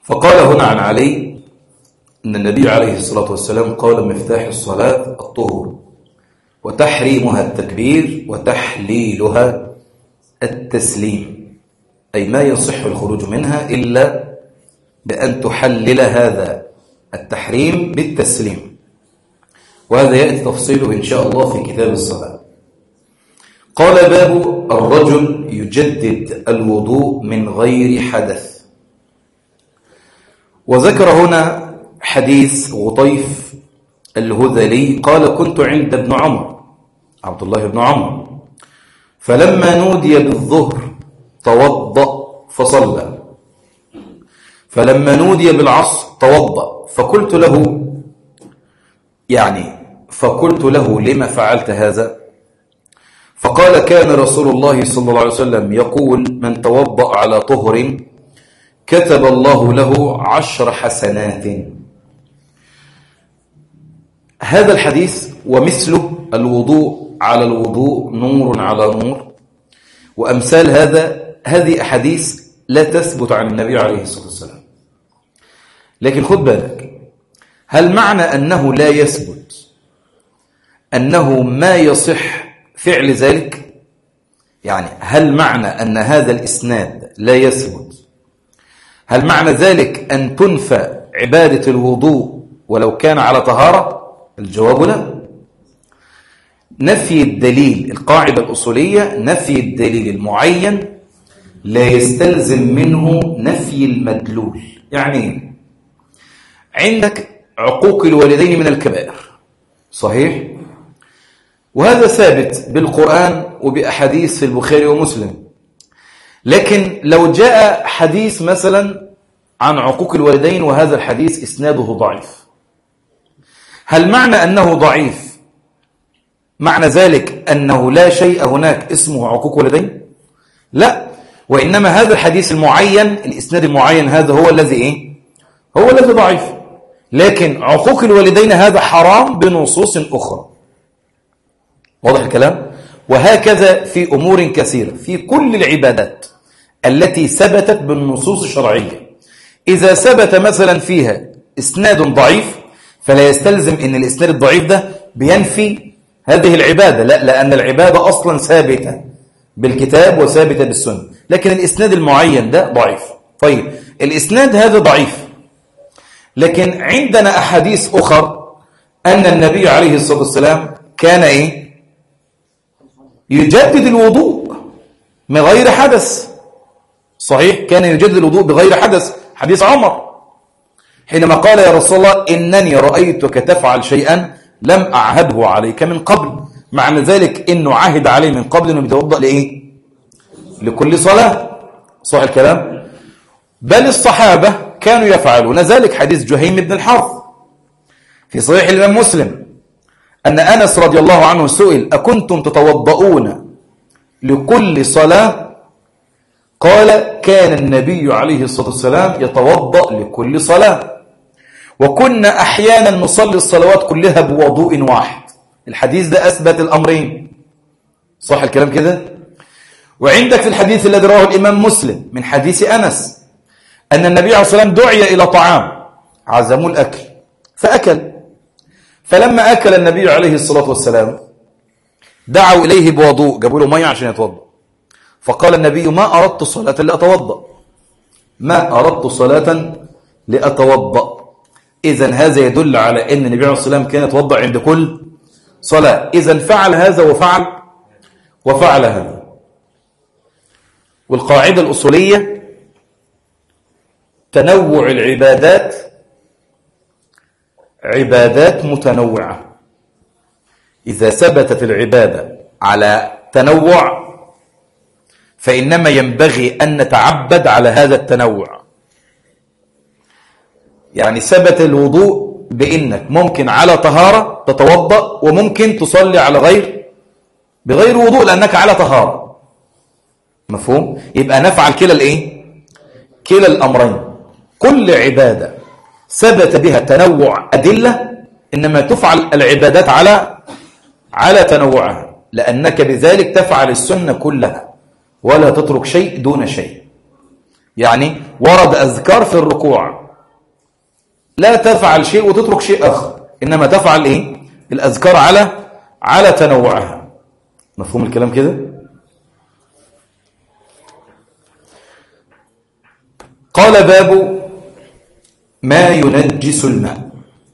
فقال هنا عن علي أن النبي عليه الصلاة والسلام قال مفتاح الصلاة الطهور وتحريمها التكبير وتحليلها التسليم أي ما يصح الخروج منها إلا بأن تحلل هذا التحريم بالتسليم وهذا يأتي تفصيله إن شاء الله في كتاب الصلاة قال باب الرجل يجدد الوضوء من غير حدث وذكر هنا حديث غطيف الهذلي قال كنت عند ابن عمر عبد الله بن عمر فلما نودي بالظهر توضأ فصلى فلما نودي بالعصر توضأ فقلت له يعني فقلت له لما فعلت هذا فقال كان رسول الله صلى الله عليه وسلم يقول من توضأ على طهر كتب الله له عشر حسنات هذا الحديث ومثله الوضوء على الوضوء نور على نور وأمثال هذا هذه أحاديث لا تثبت عن النبي عليه الصلاة والسلام لكن خد بالك هل معنى أنه لا يثبت أنه ما يصح فعل ذلك يعني هل معنى أن هذا الإسناد لا يثبت هل معنى ذلك أن تنفى عبادة الوضوء ولو كان على طهارة الجواب لا نفي الدليل القاعدة الأصولية نفي الدليل المعين لا يستلزم منه نفي المدلول يعني عندك عقوق الوالدين من الكبائر صحيح وهذا ثابت بالقرآن وبأحاديث في البخاري ومسلم لكن لو جاء حديث مثلا عن عقوق الوالدين وهذا الحديث إسناده ضعيف هل معنى أنه ضعيف معنى ذلك أنه لا شيء هناك اسمه عقوق والدين لا وإنما هذا الحديث المعين الإسناد المعين هذا هو الذي إيه هو الذي ضعيف لكن عقوق الوالدين هذا حرام بنصوص أخرى واضح الكلام وهكذا في أمور كثيرة في كل العبادات التي ثبتت بالنصوص الشرعية إذا ثبت مثلا فيها إسناد ضعيف فلا يستلزم أن الإسناد الضعيف ده بينفي هذه العبادة لا لأن العبادة أصلا ثابتة بالكتاب وثابتة بالسنة لكن الإسناد المعين ده ضعيف طيب الإسناد هذا ضعيف لكن عندنا أحاديث أخر أن النبي عليه الصلاة والسلام كان إيه يجدد الوضوء من غير حدث صحيح كان يجدد الوضوء بغير حدث حديث عمر حينما قال يا رسول الله إنني رأيتك تفعل شيئا لم أعهده عليك من قبل معنى ذلك إنه عهد عليه من قبل إنه بيتوضأ لإيه لكل صلاة صح الكلام بل الصحابة كانوا يفعلون ذلك حديث جهيم بن الحرث في صحيح الإمام مسلم أن أنس رضي الله عنه سئل أكنتم تتوضؤون لكل صلاة قال كان النبي عليه الصلاة والسلام يتوضأ لكل صلاة وكنا أحيانا نصلي الصلوات كلها بوضوء واحد الحديث ده أثبت الأمرين صح الكلام كده وعندك في الحديث الذي رواه الإمام مسلم من حديث أنس أن النبي عليه الصلاة والسلام دعي إلى طعام عزموا الأكل فأكل فلما أكل النبي عليه الصلاة والسلام دعوا إليه بوضوء جابوا له مية عشان يتوضأ فقال النبي ما أردت صلاة لأتوضأ ما أردت صلاة لأتوضأ إذا هذا يدل على أن النبي عليه الصلاة والسلام كان يتوضأ عند كل صلاة إذا فعل هذا وفعل وفعل هذا والقاعدة الأصولية تنوع العبادات عبادات متنوعة إذا ثبتت العبادة على تنوع فإنما ينبغي أن نتعبد على هذا التنوع يعني ثبت الوضوء بإنك ممكن على طهارة تتوضأ وممكن تصلي على غير بغير وضوء لأنك على طهارة مفهوم؟ يبقى نفعل كلا الإيه؟ كلا الأمرين كل عبادة ثبت بها تنوع أدلة إنما تفعل العبادات على على تنوعها لأنك بذلك تفعل السنة كلها ولا تترك شيء دون شيء يعني ورد أذكار في الركوع لا تفعل شيء وتترك شيء آخر إنما تفعل إيه الأذكار على على تنوعها مفهوم الكلام كده قال باب ما ينجس الماء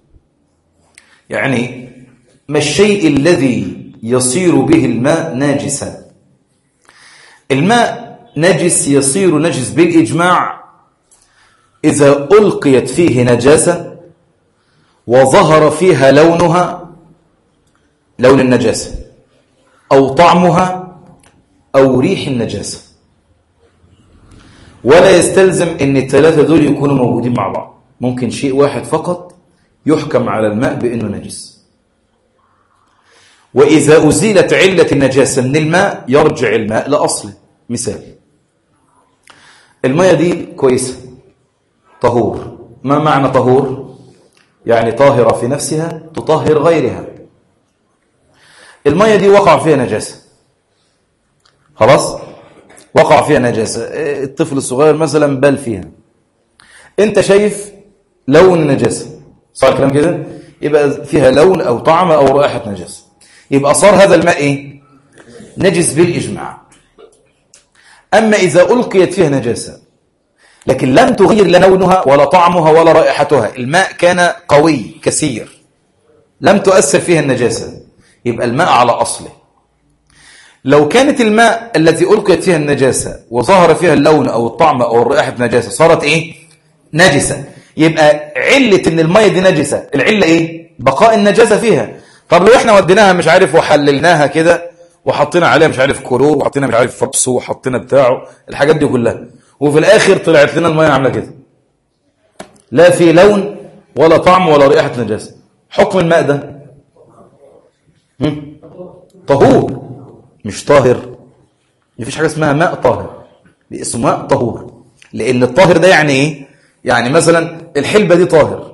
يعني ما الشيء الذي يصير به الماء ناجسا الماء نجس يصير نجس بالإجماع إذا ألقيت فيه نجاسة وظهر فيها لونها لون النجاسة أو طعمها أو ريح النجاسة ولا يستلزم أن الثلاثة دول يكونوا موجودين مع بعض ممكن شيء واحد فقط يحكم على الماء بأنه نجس وإذا أزيلت علة النجاسة من الماء يرجع الماء لأصله مثال المية دي كويسة طهور ما معنى طهور؟ يعني طاهرة في نفسها تطهر غيرها المية دي وقع فيها نجاسة خلاص وقع فيها نجاسة الطفل الصغير مثلا بل فيها انت شايف لون النجاسة صح الكلام كده يبقى فيها لون او طعم او رائحة نجاسة يبقى صار هذا الماء ايه نجس بالإجماع أما إذا ألقيت فيها نجاسة لكن لم تغير لا لونها ولا طعمها ولا رائحتها الماء كان قوي كثير لم تؤثر فيها النجاسة يبقى الماء على أصله لو كانت الماء التي ألقيت فيها النجاسة وظهر فيها اللون أو الطعم أو الرائحة نجاسة صارت إيه؟ نجسة يبقى علة إن المية دي نجسة العلة إيه؟ بقاء النجاسة فيها طب لو إحنا وديناها مش عارف وحللناها كده وحطينا عليها مش عارف كلور وحطينا مش عارف فبسو وحطينا بتاعه الحاجات دي كلها وفي الآخر طلعت لنا المية عاملة كده لا في لون ولا طعم ولا رائحة نجاسة حكم الماء ده هم؟ طهور مش طاهر مفيش حاجة اسمها ماء طاهر اسمه ماء طهور لأن الطاهر ده يعني إيه؟ يعني مثلا الحلبة دي طاهر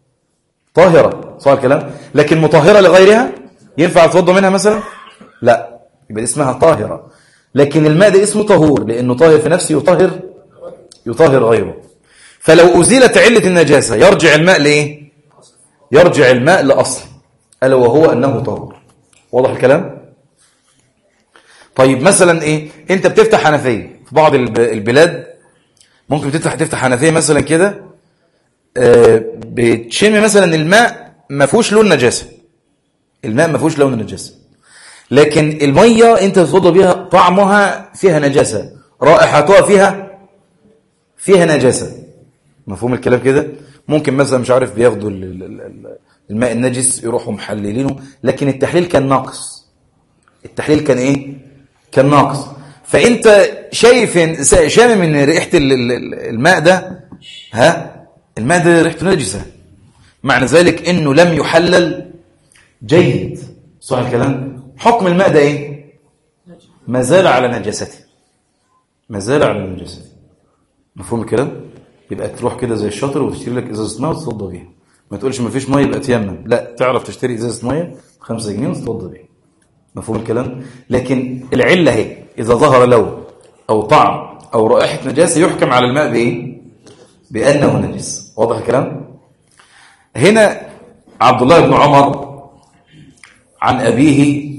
طاهرة صح الكلام لكن مطهرة لغيرها ينفع توضى منها مثلا لا يبقى دي اسمها طاهرة لكن الماء ده اسمه طهور لأنه طاهر في نفسه يطهر يطهر غيره فلو أزيلت علة النجاسة يرجع الماء لإيه؟ يرجع الماء لأصل ألا وهو أنه طهور واضح الكلام؟ طيب مثلا إيه؟ أنت بتفتح حنفية في بعض البلاد ممكن تفتح تفتح حنفية مثلا كده آه بتشم مثلا الماء ما فيهوش لون نجاسة الماء ما فيهوش لون نجاسة لكن المية انت تتوضى بيها طعمها فيها نجاسة رائحتها فيها فيها نجاسة مفهوم الكلام كده ممكن مثلا مش عارف بياخدوا الماء النجس يروحوا محللينه لكن التحليل كان ناقص التحليل كان ايه كان ناقص فانت شايف شامم ان ريحه الماء ده ها الماء ده ريحته نجسه معنى ذلك انه لم يحلل جيد صح الكلام حكم الماء ده ايه ما زال على نجاسته ما زال على نجاسته مفهوم الكلام يبقى تروح كده زي الشاطر وتشتري لك ازازه ميه وتتوضى بيها ما تقولش ما فيش ميه يبقى تيمم لا تعرف تشتري ازازه ميه 5 جنيه وتتوضى بيها مفهوم الكلام لكن العله اهي اذا ظهر لون او طعم او رائحه نجاسه يحكم على الماء بايه بانه نجس واضح الكلام هنا عبد الله بن عمر عن ابيه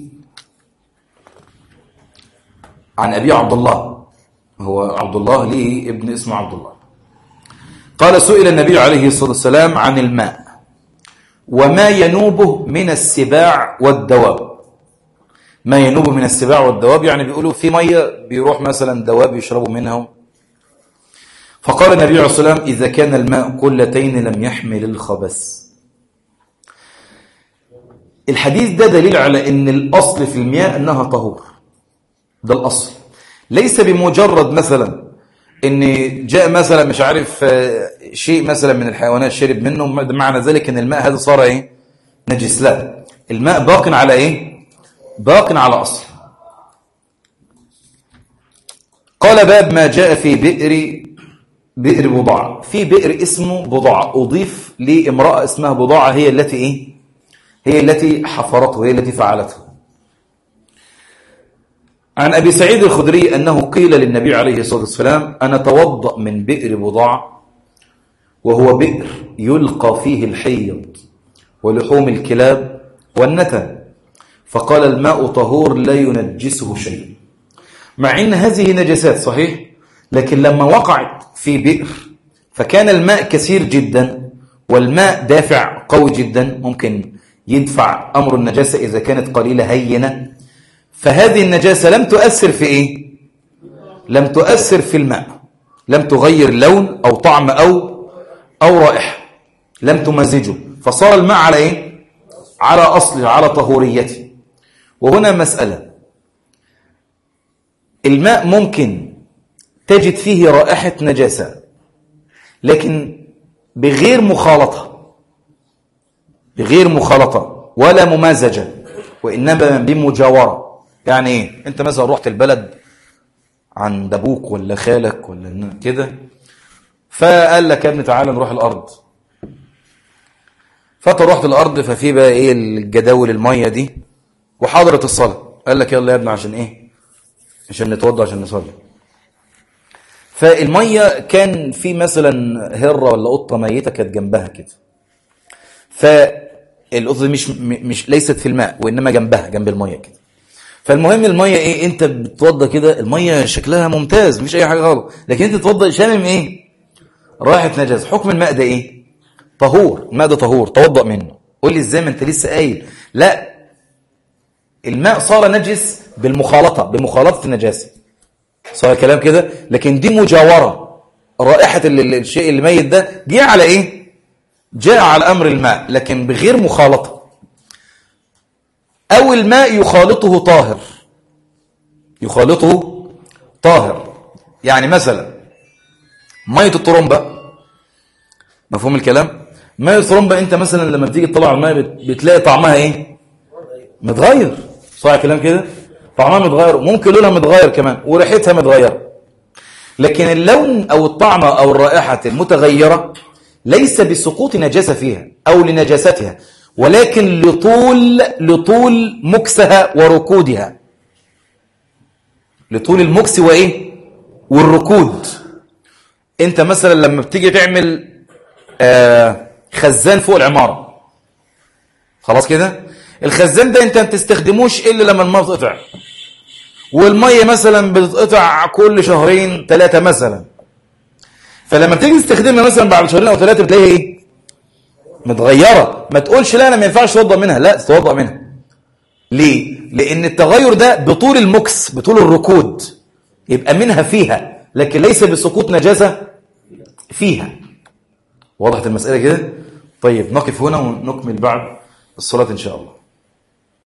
عن ابي عبد الله هو عبد الله ليه ابن اسمه عبد الله قال سئل النبي عليه الصلاة والسلام عن الماء وما ينوبه من السباع والدواب ما ينوبه من السباع والدواب يعني بيقولوا في مية بيروح مثلا دواب يشربوا منها فقال النبي عليه الصلاة والسلام إذا كان الماء قلتين لم يحمل الخبث الحديث ده دليل على أن الأصل في المياه أنها طهور ده الأصل ليس بمجرد مثلا ان جاء مثلا مش عارف شيء مثلا من الحيوانات شرب منه معنى ذلك ان الماء هذا صار ايه نجس لا الماء باق على ايه باق على اصل قال باب ما جاء في بئر بئر بضاعة في بئر اسمه بضاعة أضيف لامرأة اسمها بضاعة هي التي ايه هي التي حفرته هي التي فعلته عن أبي سعيد الخدري أنه قيل للنبي عليه الصلاة والسلام أنا توضأ من بئر بضاع وهو بئر يلقى فيه الحيض ولحوم الكلاب والنتن فقال الماء طهور لا ينجسه شيء مع أن هذه نجسات صحيح لكن لما وقعت في بئر فكان الماء كثير جدا والماء دافع قوي جدا ممكن يدفع أمر النجاسة إذا كانت قليلة هينة فهذه النجاسة لم تؤثر في إيه؟ لم تؤثر في الماء لم تغير لون أو طعم أو أو رائحة لم تمزجه فصار الماء على إيه؟ على أصله على طهوريته وهنا مسألة الماء ممكن تجد فيه رائحة نجاسة لكن بغير مخالطة بغير مخالطة ولا ممازجة وإنما بمجاورة يعني إيه؟ أنت مثلا رحت البلد عند أبوك ولا خالك ولا كده فقال لك يا ابني تعالى نروح الأرض فانت رحت الأرض ففي بقى إيه الجداول المية دي وحضرت الصلاة قال لك يلا يا ابني عشان إيه عشان نتوضى عشان نصلي فالمية كان في مثلا هرة ولا قطة ميتة كانت جنبها كده فالقطة دي مش مش ليست في الماء وإنما جنبها جنب المية كده فالمهم المية ايه انت بتوضى كده المية شكلها ممتاز مش اي حاجة غلط لكن انت تتوضى شامم ايه راحة نجاز حكم الماء ده ايه طهور الماء ده طهور توضأ منه قول لي ازاي ما انت لسه قايل لا الماء صار نجس بالمخالطة بمخالطة النجاسة صار كلام كده لكن دي مجاورة رائحة الشيء اللي ميت ده جاء على ايه جاء على امر الماء لكن بغير مخالطة او الماء يخالطه طاهر يخالطه طاهر يعني مثلا مية الطرمبة مفهوم الكلام مية الطرمبة انت مثلا لما بتيجي تطلع الماء بتلاقي طعمها ايه متغير صح الكلام كده طعمها متغير ممكن لونها متغير كمان وريحتها متغيرة لكن اللون او الطعم او الرائحة المتغيرة ليس بسقوط نجاسة فيها او لنجاستها ولكن لطول لطول مكسها وركودها لطول المكس وايه والركود انت مثلا لما بتيجي تعمل آه خزان فوق العمارة خلاص كده الخزان ده انت ما بتستخدموش الا لما الماء تقطع والميه مثلا بتتقطع كل شهرين ثلاثة مثلا فلما تيجي تستخدمها مثلا بعد شهرين او ثلاثة بتلاقيها ايه متغيرة ما تقولش لا انا ما ينفعش توضأ منها لا تتوضأ منها ليه لان التغير ده بطول المكس بطول الركود يبقى منها فيها لكن ليس بسقوط نجاسة فيها وضحت المسألة كده طيب نقف هنا ونكمل بعد الصلاة إن شاء الله